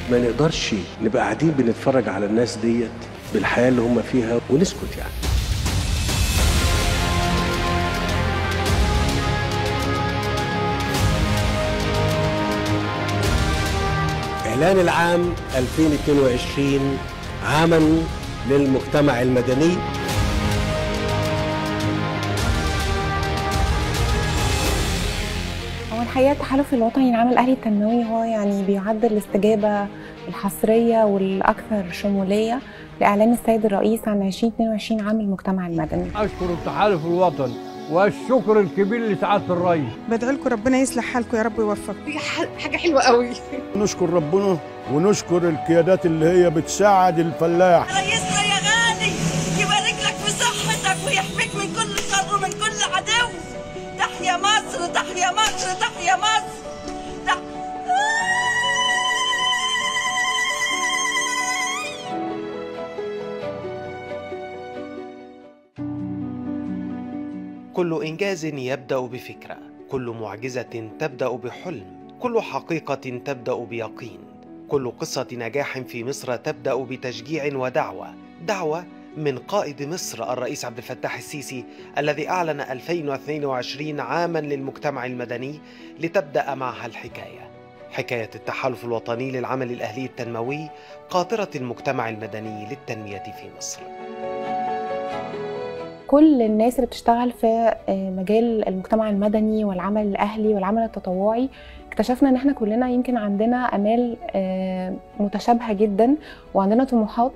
ما نقدرش نبقى قاعدين بنتفرج على الناس ديت بالحياه اللي هم فيها ونسكت يعني إعلان العام 2022 عاما للمجتمع المدني هو الحقيقه التحالف الوطني العام الاهلي التنموي هو يعني بيعد الاستجابه الحصريه والاكثر شموليه لاعلان السيد الرئيس عن 2022 عام المجتمع المدني. اشكر التحالف الوطني والشكر الكبير لسعاده الرئيس بدعي لكم ربنا يصلح حالكم يا رب ويوفقكم دي حاجه حلوه قوي نشكر ربنا ونشكر القيادات اللي هي بتساعد الفلاح رئيسنا يا غالي يبارك لك في صحتك ويحميك من كل شر ومن كل عدو تحيا مصر تحيا مصر تحيا مصر تح... كل إنجاز يبدأ بفكرة كل معجزة تبدأ بحلم كل حقيقة تبدأ بيقين كل قصة نجاح في مصر تبدأ بتشجيع ودعوة دعوة من قائد مصر الرئيس عبد الفتاح السيسي الذي أعلن 2022 عاما للمجتمع المدني لتبدأ معها الحكاية حكاية التحالف الوطني للعمل الأهلي التنموي قاطرة المجتمع المدني للتنمية في مصر كل الناس اللي بتشتغل في مجال المجتمع المدني والعمل الاهلي والعمل التطوعي اكتشفنا ان احنا كلنا يمكن عندنا امال متشابهه جدا وعندنا طموحات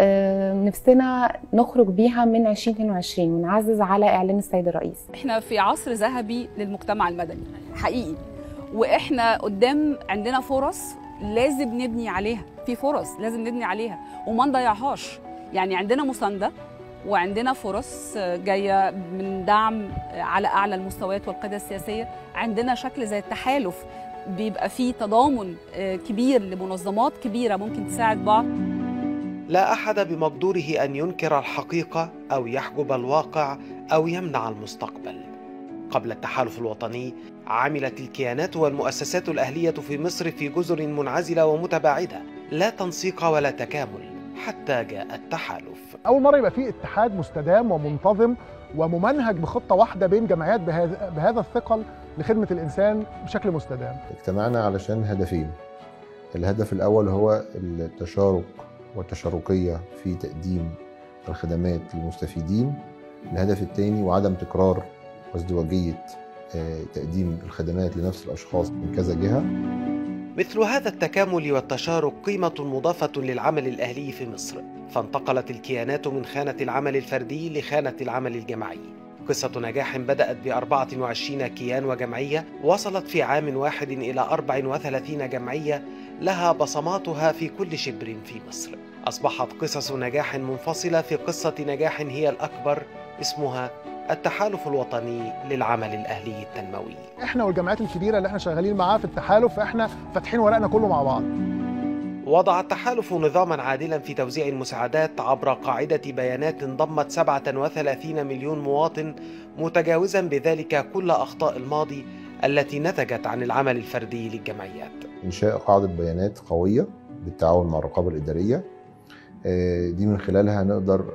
نفسنا نخرج بيها من 2022 ونعزز على اعلان السيد الرئيس. احنا في عصر ذهبي للمجتمع المدني حقيقي واحنا قدام عندنا فرص لازم نبني عليها في فرص لازم نبني عليها وما نضيعهاش يعني عندنا مسانده وعندنا فرص جايه من دعم على اعلى المستويات والقياده السياسيه عندنا شكل زي التحالف بيبقى فيه تضامن كبير لمنظمات كبيره ممكن تساعد بعض لا احد بمقدوره ان ينكر الحقيقه او يحجب الواقع او يمنع المستقبل قبل التحالف الوطني عملت الكيانات والمؤسسات الاهليه في مصر في جزر منعزله ومتباعده لا تنسيق ولا تكامل حتى جاء التحالف اول مره يبقى في اتحاد مستدام ومنتظم وممنهج بخطه واحده بين جمعيات بهذا, بهذا الثقل لخدمه الانسان بشكل مستدام اجتمعنا علشان هدفين الهدف الاول هو التشارك والتشاركيه في تقديم الخدمات للمستفيدين الهدف الثاني وعدم تكرار وازدواجيه تقديم الخدمات لنفس الاشخاص من كذا جهه مثل هذا التكامل والتشارك قيمة مضافة للعمل الأهلي في مصر فانتقلت الكيانات من خانة العمل الفردي لخانة العمل الجماعي قصة نجاح بدأت ب 24 كيان وجمعية وصلت في عام واحد إلى 34 جمعية لها بصماتها في كل شبر في مصر أصبحت قصص نجاح منفصلة في قصة نجاح هي الأكبر اسمها التحالف الوطني للعمل الأهلي التنموي احنا والجمعيات الكبيره اللي احنا شغالين معاها في التحالف احنا فاتحين ورقنا كله مع بعض وضع التحالف نظاما عادلا في توزيع المساعدات عبر قاعدة بيانات ضمت 37 مليون مواطن متجاوزا بذلك كل أخطاء الماضي التي نتجت عن العمل الفردي للجمعيات انشاء قاعده بيانات قويه بالتعاون مع الرقابه الاداريه دي من خلالها نقدر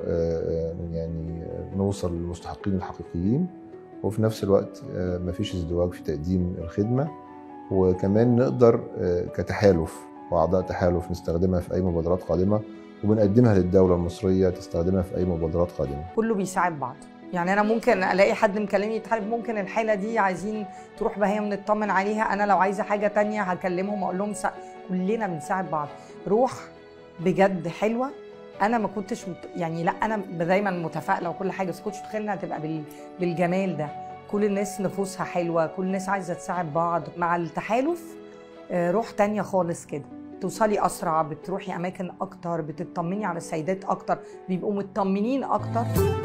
يعني نوصل للمستحقين الحقيقيين وفي نفس الوقت مفيش ازدواج في تقديم الخدمه وكمان نقدر كتحالف واعضاء تحالف نستخدمها في اي مبادرات قادمه وبنقدمها للدوله المصريه تستخدمها في اي مبادرات قادمه. كله بيساعد بعض. يعني انا ممكن الاقي حد مكلمني يتحالف ممكن الحاله دي عايزين تروح بهي ونطمن عليها انا لو عايزه حاجه تانية هكلمهم اقول لهم سا... كلنا بنساعد بعض روح بجد حلوه انا ما كنتش مت... يعني لا انا دايما متفائله وكل حاجه بس كنتش متخيله انها تبقى بال... بالجمال ده كل الناس نفوسها حلوه كل الناس عايزه تساعد بعض مع التحالف روح تانية خالص كده توصلي اسرع بتروحي اماكن اكتر بتطمني على السيدات اكتر بيبقوا مطمنين اكتر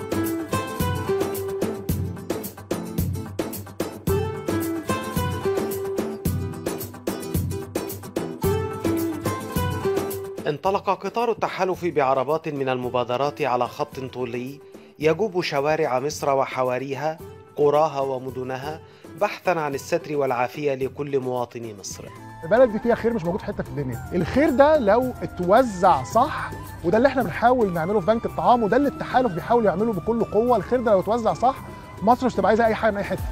انطلق قطار التحالف بعربات من المبادرات على خط طولي يجوب شوارع مصر وحواريها قراها ومدنها بحثا عن الستر والعافيه لكل مواطني مصر البلد دي فيها خير مش موجود في حته في الدنيا الخير ده لو اتوزع صح وده اللي احنا بنحاول نعمله في بنك الطعام وده اللي التحالف بيحاول يعمله بكل قوه الخير ده لو اتوزع صح مصر مش تبقى عايزه اي حاجه من اي حته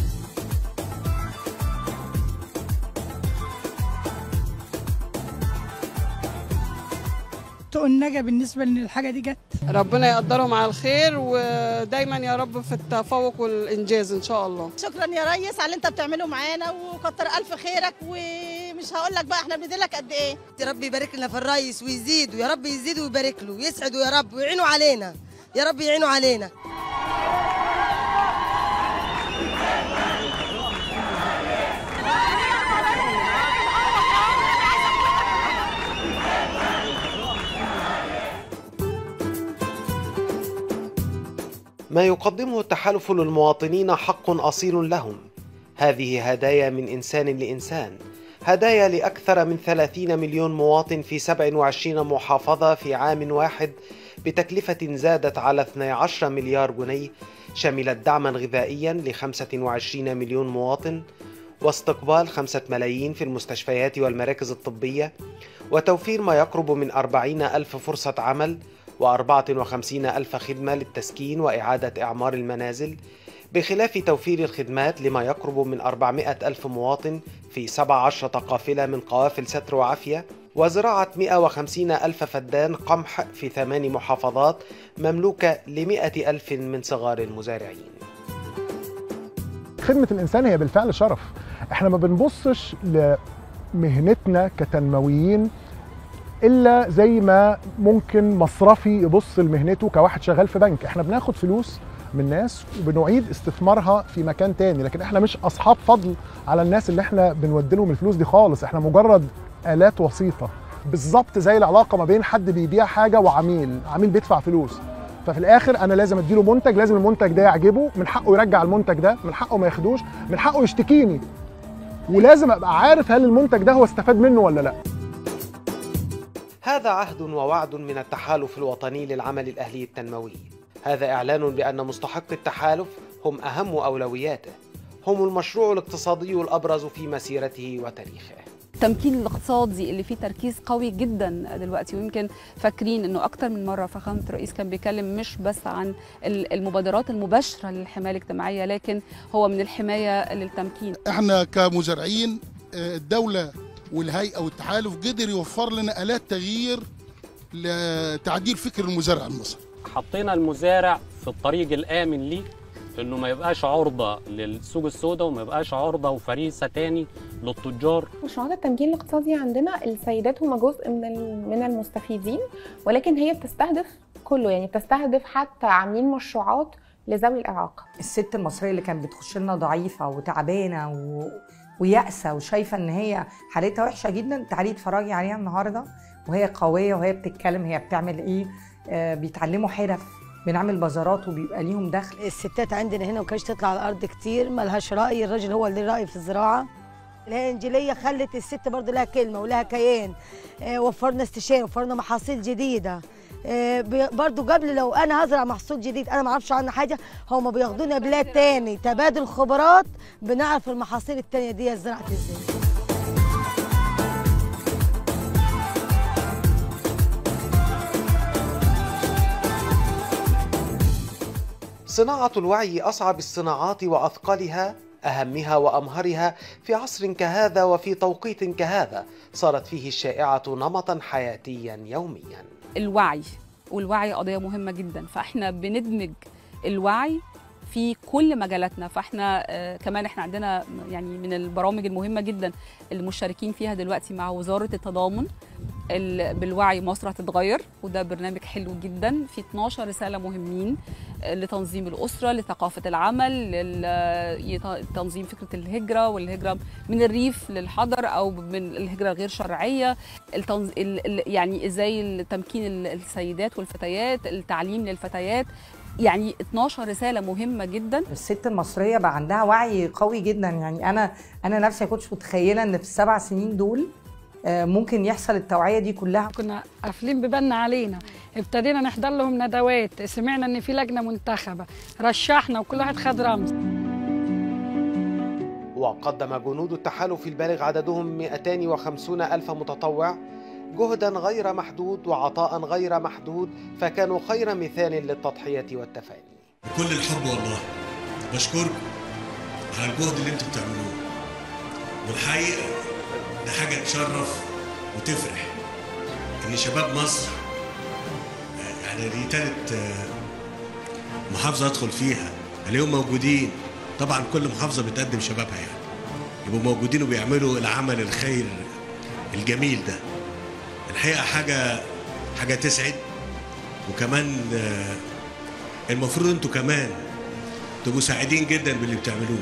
طوق النجا بالنسبه ان الحاجه دي جت ربنا يقدرهم على الخير ودايما يا رب في التفوق والانجاز ان شاء الله شكرا يا ريس على اللي انت بتعمله معانا وكتر الف خيرك ومش هقول لك بقى احنا بنديلك قد ايه يا رب يبارك لنا في الريس ويزيد ويا رب يزيد ويبارك له ويسعده يا رب ويعينوا علينا يا رب يعينوا علينا ما يقدمه التحالف للمواطنين حق أصيل لهم هذه هدايا من إنسان لإنسان هدايا لأكثر من 30 مليون مواطن في 27 محافظة في عام واحد بتكلفة زادت على 12 مليار جنيه شملت دعما غذائيا ل 25 مليون مواطن واستقبال خمسة ملايين في المستشفيات والمراكز الطبية وتوفير ما يقرب من 40 ألف فرصة عمل و54 ألف خدمة للتسكين وإعادة إعمار المنازل بخلاف توفير الخدمات لما يقرب من 400 ألف مواطن في 17 قافلة من قوافل ستر وعافية وزراعة 150 ألف فدان قمح في ثمان محافظات مملوكة لمئة ألف من صغار المزارعين خدمه الانسان هي بالفعل شرف احنا ما بنبصش لمهنتنا كتنمويين الا زي ما ممكن مصرفي يبص لمهنته كواحد شغال في بنك احنا بناخد فلوس من ناس وبنعيد استثمارها في مكان تاني لكن احنا مش اصحاب فضل على الناس اللي احنا بنودي لهم الفلوس دي خالص احنا مجرد الات وسيطه بالظبط زي العلاقه ما بين حد بيبيع حاجه وعميل عميل بيدفع فلوس ففي الاخر انا لازم اديله منتج لازم المنتج ده يعجبه من حقه يرجع المنتج ده من حقه ما ياخدوش من حقه يشتكيني ولازم ابقى عارف هل المنتج ده هو استفاد منه ولا لا هذا عهد ووعد من التحالف الوطني للعمل الأهلي التنموي هذا إعلان بأن مستحق التحالف هم أهم أولوياته هم المشروع الاقتصادي الأبرز في مسيرته وتاريخه التمكين الاقتصادي اللي فيه تركيز قوي جدا دلوقتي ويمكن فاكرين انه اكتر من مره فخامه الرئيس كان بيتكلم مش بس عن المبادرات المباشره للحمايه الاجتماعيه لكن هو من الحمايه للتمكين احنا كمزارعين الدوله والهيئه والتحالف قدر يوفر لنا الات تغيير لتعديل فكر المزارع المصري حطينا المزارع في الطريق الامن ليه انه ما يبقاش عرضه للسوق السوداء وما يبقاش عرضه وفريسه تاني للتجار مشروعات التمكين الاقتصادي عندنا السيدات هم جزء من من المستفيدين ولكن هي بتستهدف كله يعني بتستهدف حتى عاملين مشروعات لذوي الاعاقه الست المصريه اللي كانت بتخش لنا ضعيفه وتعبانه و... ويأسة وشايفة إن هي حالتها وحشة جدا تعالي اتفرجي عليها النهاردة وهي قوية وهي بتتكلم هي بتعمل إيه آه بيتعلموا حرف بنعمل بازارات وبيبقى ليهم دخل الستات عندنا هنا ما كانش تطلع على الارض كتير ملهاش راي الراجل هو اللي راي في الزراعه الانجيليه خلت الست برضه لها كلمه ولها كيان آه وفرنا استشاري وفرنا محاصيل جديده آه برضه قبل لو انا هزرع محصول جديد انا ما اعرفش عنه حاجه هم بياخدونا بلاد تاني تبادل خبرات بنعرف المحاصيل التانيه دي زرعت ازاي صناعة الوعي أصعب الصناعات وأثقلها أهمها وأمهرها في عصر كهذا وفي توقيت كهذا صارت فيه الشائعة نمطا حياتيا يوميا الوعي والوعي قضية مهمة جدا فاحنا بندمج الوعي في كل مجالاتنا فاحنا آه كمان احنا عندنا يعني من البرامج المهمة جدا المشاركين فيها دلوقتي مع وزارة التضامن بالوعي مصر هتتغير وده برنامج حلو جدا في 12 رسالة مهمين لتنظيم الأسرة لثقافة العمل لتنظيم فكرة الهجرة والهجرة من الريف للحضر أو من الهجرة الغير شرعية التنظ... يعني إزاي تمكين السيدات والفتيات التعليم للفتيات يعني 12 رساله مهمه جدا الست المصريه بقى عندها وعي قوي جدا يعني انا انا نفسي ما كنتش متخيله ان في السبع سنين دول ممكن يحصل التوعيه دي كلها كنا قافلين ببالنا علينا ابتدينا نحضر لهم ندوات سمعنا ان في لجنه منتخبه رشحنا وكل واحد خد رمز وقدم جنود التحالف البالغ عددهم 250 ألف متطوع جهدا غير محدود وعطاء غير محدود فكانوا خير مثال للتضحية والتفاني بكل الحب والله بشكركم على الجهد اللي انتوا بتعملوه والحقيقه ده حاجه تشرف وتفرح ان شباب مصر يعني دي تالت آه، محافظه ادخل فيها اليوم موجودين طبعا كل محافظه بتقدم شبابها يعني يبقوا موجودين وبيعملوا العمل الخير الجميل ده الحقيقه حاجه حاجه تسعد وكمان آه، المفروض انتوا كمان تبقوا سعيدين جدا باللي بتعملوه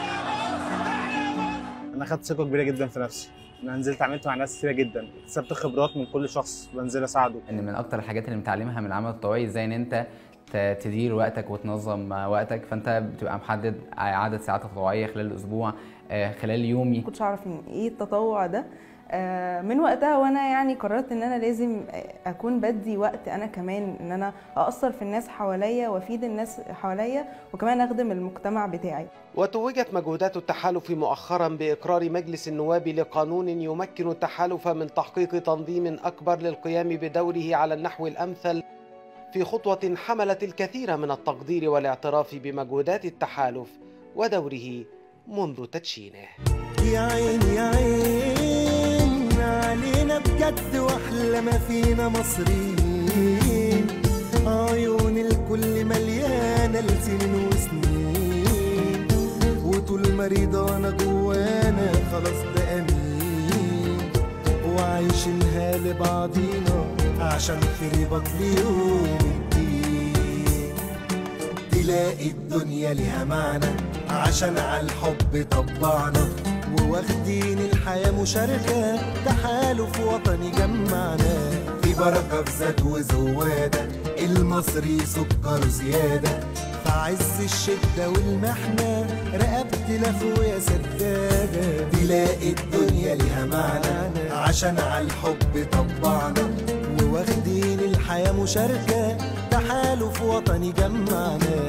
انا خدت ثقه كبيره جدا في نفسي انا نزلت عملت مع ناس كتيره جدا اكتسبت خبرات من كل شخص بنزل اساعده ان من اكتر الحاجات اللي متعلمها من العمل الطوعي ازاي ان انت ت- تدير وقتك وتنظم وقتك فانت بتبقى محدد عدد ساعات تطوعيه خلال الاسبوع آه، خلال يومي كنتش اعرف ان ايه التطوع ده آه، من وقتها وانا يعني قررت ان انا لازم آه، اكون بدي وقت انا كمان ان انا اثر في الناس حواليا وافيد الناس حواليا وكمان اخدم المجتمع بتاعي وتوجت مجهودات التحالف مؤخرا بإقرار مجلس النواب لقانون يمكن التحالف من تحقيق تنظيم أكبر للقيام بدوره على النحو الأمثل في خطوة حملت الكثير من التقدير والاعتراف بمجهودات التحالف ودوره منذ تدشينه يا عين يا عين علينا بجد واحلى ما فينا مصريين عيون الكل مليانه لسنين وسنين وطول ما رضانا جوانا خلاص ده امين وعايشينها لبعضينا عشان في رباط ليوم الدين تلاقي الدنيا ليها معنى عشان على الحب طبعنا وواخدين الحياة مشاركة تحالف وطني جمعنا في بركة في زاد وزوادة المصري سكر زيادة في عز الشدة والمحنة رقبت لاخويا سدادة تلاقي الدنيا ليها معنى عشان على الحب طبعنا وواخدين الحياة مشاركة تحالف وطني جمعنا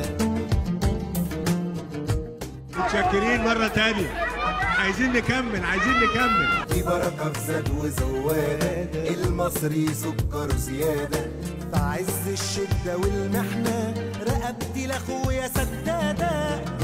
متشكرين مرة تانية عايزين نكمل عايزين نكمل في بركة في زاد وزوادة المصري سكر زيادة في عز الشدة والمحنة رقبتي لاخويا سدادة